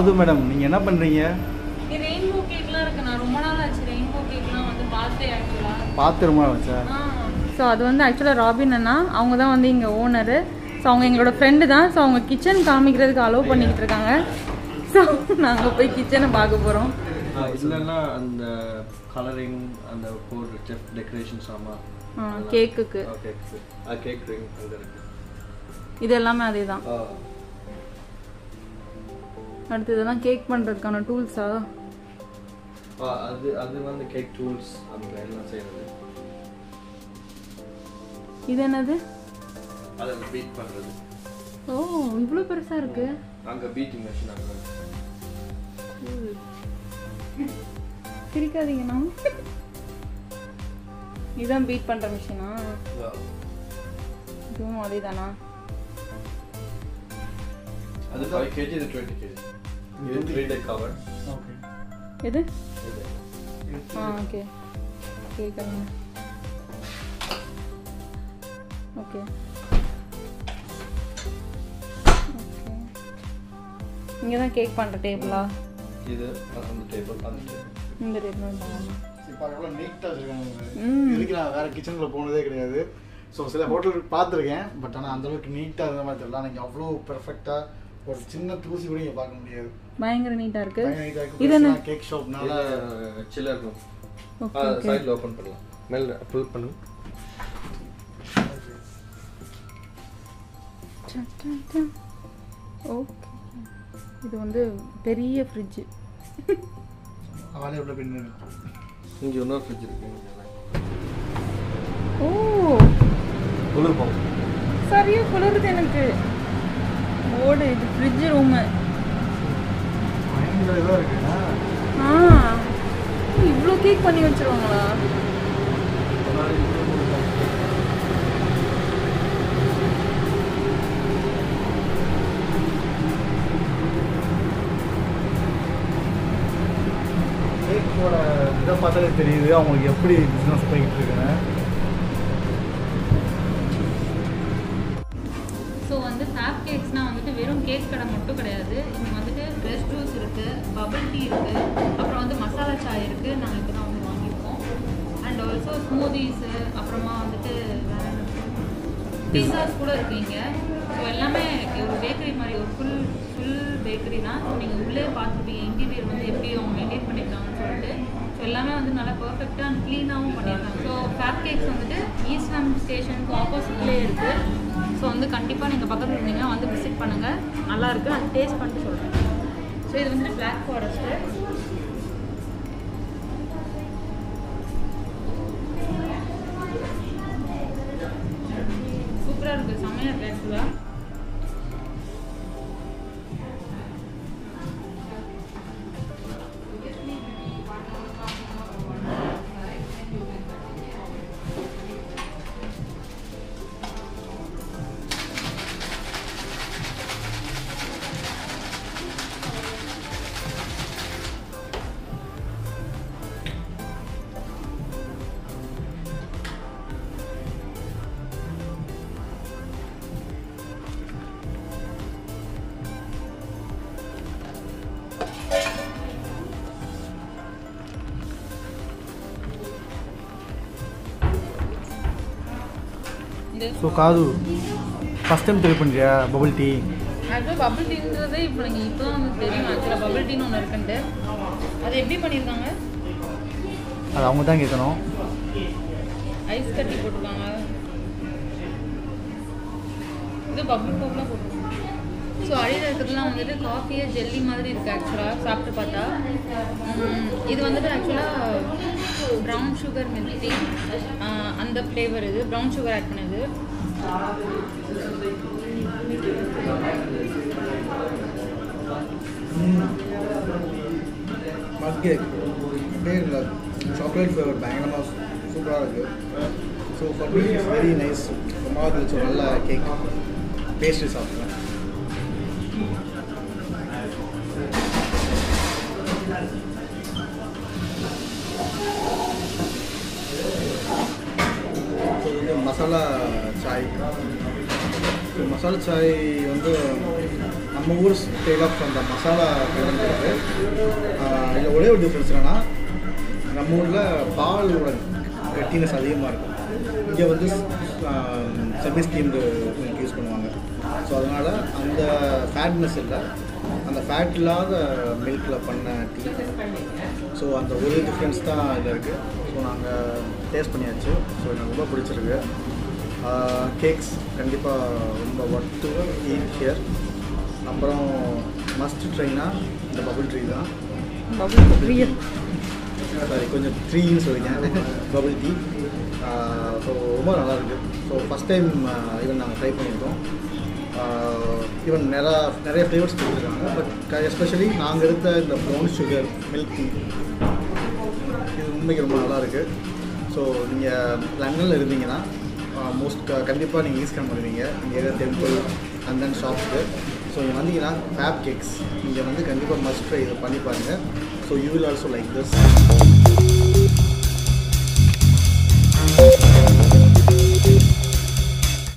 காது மேடம் நீங்கள் என்ன பண்ணுறீங்க ரெயின்போ கேக்லாம் இருக்கு நான் ரொம்ப நாள் ஆச்சு ரெயின்போ கேக்லாம் வந்து பார்த்தேன் ஆக்சுவலாக பார்த்து ரொம்ப நாள் ஆச்சா ஸோ அது வந்து ஆக்சுவலாக ராபின் அண்ணா அவங்க தான் வந்து இங்கே ஓனரு ஸோ அவங்க எங்களோட ஃப்ரெண்டு தான் ஸோ அவங்க கிச்சன் காமிக்கிறதுக்கு அலோவ் பண்ணிக்கிட்டு இருக்காங்க ஸோ நாங்கள் போய் கிச்சனை பார்க்க போகிறோம் இல்லைன்னா அந்த கலரிங் அந்த போடுற செஃப் டெக்கரேஷன் சாமான் கேக்குக்கு ஓகே கேக் ரிங் அங்கே இருக்கு இது எல்லாமே அதே தான் ஆ, அடுத்து இதெல்லாம் கேக் பண்ணுறதுக்கான டூல்ஸா ஆ, அது அது வந்து கேக் டூல்ஸ் அந்த எல்லாம் செய்யறது இது என்னது அதை பீட் பண்ணுறது ஓ இவ்வளோ பெருசாக இருக்கு அங்கே பீட்டிங் மிஷின் அங்கே சிரிக்காதீங்கண்ணா இதுதான் பீட் பண்ணுற மிஷினா இதுவும் அதே தானா அது ஃபைவ் கேஜி இது டுவெண்ட்டி கேஜி இது த்ரீ டே கவர் ஓகே எது இது ஆ ஓகே கேட்குறேங்க ஓகே ஓகே இங்கே தான் கேக் பண்ணுற டேபிளா இது அந்த டேபிள் அந்த டேபிள் இந்த டேபிள் தான் இப்போ எவ்வளோ நீட்டாக வச்சுருக்காங்க ம். இதுக்கு நான் வேறு கிச்சனுக்குள்ள போனதே கிடையாது ஸோ சில ஹோட்டல் பார்த்துருக்கேன் பட் ஆனால் அந்தளவுக்கு நீட்டாக இருந்த மாதிரி தெரியல நீங்கள் அவ்வளோ பெர்ஃபெக்டாக ஒரு சின்ன தூசி கூட இங்கே பார்க்க முடியாது பயங்கர நீட்டாக இருக்கு பயங்கர neat ஆ இருக்கு. இது என்ன கேக் ஷாப்னால இது சில்லர் ரூம் ஓகே ஓகே சைடில் ஓப்பன் பண்ணலாம் மேலே புல் பண்ணு ஓகே இது வந்து பெரிய ஃப்ரிட்ஜு அவளே எவ்வளோ பின்னு இங்கே இன்னொரு ஃப்ரிட்ஜ் இருக்கு ஓ குளிர் போகும் சரியா குளிருது எனக்கு ஓடு இது ஃப்ரிட்ஜ் ரூமு பயங்கர இதாக இருக்குண்ணா ஆ இவ்வளோ கேக் பண்ணி வச்சிருவாங்களா கேக்கோட இதை பார்த்தாலே தெரியுது அவங்களுக்கு எப்படி பிஸ்னஸ் போய்கிட்டு இருக்குன்னு ஸோ வந்து ஃபேப் கேக்ஸ்னால் வந்துட்டு வெறும் கேக் கடை மட்டும் கிடையாது இங்கே வந்துட்டு ஃப்ரெஷ் ஜூஸ் இருக்குது பபிள் டீ இருக்குது அப்புறம் வந்து மசாலா சாய் இருக்குது நாங்கள் இப்போ தான் வந்து வாங்கியிருக்கோம் அண்ட் ஆல்சோ ஸ்மூதிஸு அப்புறமா வந்துட்டு பிஸாஸ் கூட இருக்கீங்க ஸோ எல்லாமே ஒரு பேக்கரி மாதிரி ஒரு ஃபுல் ஃபுல் பேக்கரி தான் ஸோ நீங்கள் உள்ளே பார்த்துருப்பீங்க இன்டீரியர் வந்து எப்படி அவங்க மெயின்டைன் பண்ணியிருக்காங்கன்னு சொல்லிட்டு ஸோ எல்லாமே வந்து நல்லா பர்ஃபெக்டாக அண்ட் க்ளீனாகவும் பண்ணியிருக்காங்க ஸோ ஃபேப் கேக்ஸ் வந்துட்டு ஈஸ்ட்ஹாம் ஸ்டேஷனுக்கு ஆப்போசிட்லேயே இருக்குது ஸோ வந்து கண்டிப்பாக நீங்கள் பக்கத்தில் இருந்தீங்கன்னா வந்து விசிட் பண்ணுங்கள் நல்லா இருக்கு அது டேஸ்ட் பண்ணிட்டு சொல்கிறேன் ஸோ இது வந்துட்டு பிளாக் ஃபாரஸ்ட்டு சூப்பராக இருக்குது செம்மையாக இருக்குது ஆக்சுவலாக இது ஸோ காது ஃபஸ்ட் டைம் ட்ரை பண்ணுறியா பபிள் டீ ஆக்சுவலாக பபிள் டீன்றதே இப்போ எனக்கு இப்போ தான் வந்து தெரியும் ஆக்சுவலாக பபிள் டீன்னு ஒன்று இருக்குன்ட்டு அது எப்படி பண்ணியிருக்காங்க அது அவங்க தான் கேட்கணும் ஐஸ் கட்டி போட்டிருக்காங்க இது பபிள் பபிளாக போட்டிருக்காங்க ஸோ அடியில் இருக்கிறதுலாம் வந்துட்டு காஃபியே ஜெல்லி மாதிரி இருக்குது ஆக்சுவலாக சாப்பிட்டு பார்த்தா உம், இது வந்துட்டு ஆக்சுவலாக ப்ரௌன் சுகர் மில்க் டீ அந்த ஃப்ளேவர் இது ப்ரௌன் சுகர் ஆட் பண்ணது மஸ்ட் கேக் அப்படியே இல்லை சாக்லேட் ஃப்ளேவர் பயங்கரமாக சூப்பராக இருக்குது so for me it's very nice ரொம்ப நாள் கழிச்சு ஒரு நல்ல கேக் பேஸ்ட்ரி சாப்பிட்றேன் ஸோ இது வந்து மசாலா சாய் ஸோ மசாலா சாய் வந்து நம்ம நம்ம ஊர் ஸ்டைல் ஆஃப் அந்த மசாலா கலந்துருக்கு இதில் ஒரே ஒரு டிஃப்ரென்ஸ் என்னென்னா நம்ம ஊரில் பாலோட கெட்டினஸ் அதிகமாக இருக்கும் இங்கே வந்து செமி ஸ்டீம்டு மில்க் யூஸ் பண்ணுவாங்க ஸோ அதனால் அந்த ஃபேட்னஸ் இல்லை அந்த ஃபேட் இல்லாத மில்கில் பண்ண டீ ஸோ அந்த ஒரு டிஃப்ரென்ஸ் தான் இதில் இருக்குது ஸோ நாங்கள் டேஸ்ட் பண்ணியாச்சு ஸோ எனக்கு ரொம்ப பிடிச்சிருக்கு கேக்ஸ் கண்டிப்பாக ரொம்ப ஒர்த் டு ஈட் ஹியர் அப்புறம் மஸ்ட் ட்ரைனா இந்த பபுள் ட்ரீ தான் சாரி கொஞ்சம் த்ரீன்னு சொல்லிட்டேன் பபுள் டீ ஸோ ரொம்ப நல்லாயிருக்கு ஸோ ஃபஸ்ட் டைம் ஈவன் நாங்கள் ட்ரை பண்ணியிருக்கோம் ஈவன் நிறையா நிறைய ஃப்ளேவர்ஸ் கொடுத்துருக்காங்க பட் எஸ்பெஷலி நாங்கள் எடுத்த இந்த ப்ரௌன் சுகர் மில்க் டீ இது உண்மைக்கு ரொம்ப நல்லாயிருக்கு ஸோ நீங்கள் லண்டனில் இருந்தீங்கன்னா மோஸ்ட் கண்டிப்பாக நீங்கள் ஈஸ்கன் பண்ணுவீங்க இங்கே ஏதாவது டெம்பிள் அண்ட் தென் ஷாப்ஸுக்கு ஸோ இங்கே வந்தீங்கன்னா ஃபேப் கேக்ஸ் இங்கே வந்து கண்டிப்பாக மஸ்ட் ட்ரை இதை பண்ணி பாருங்கள் so you will also like this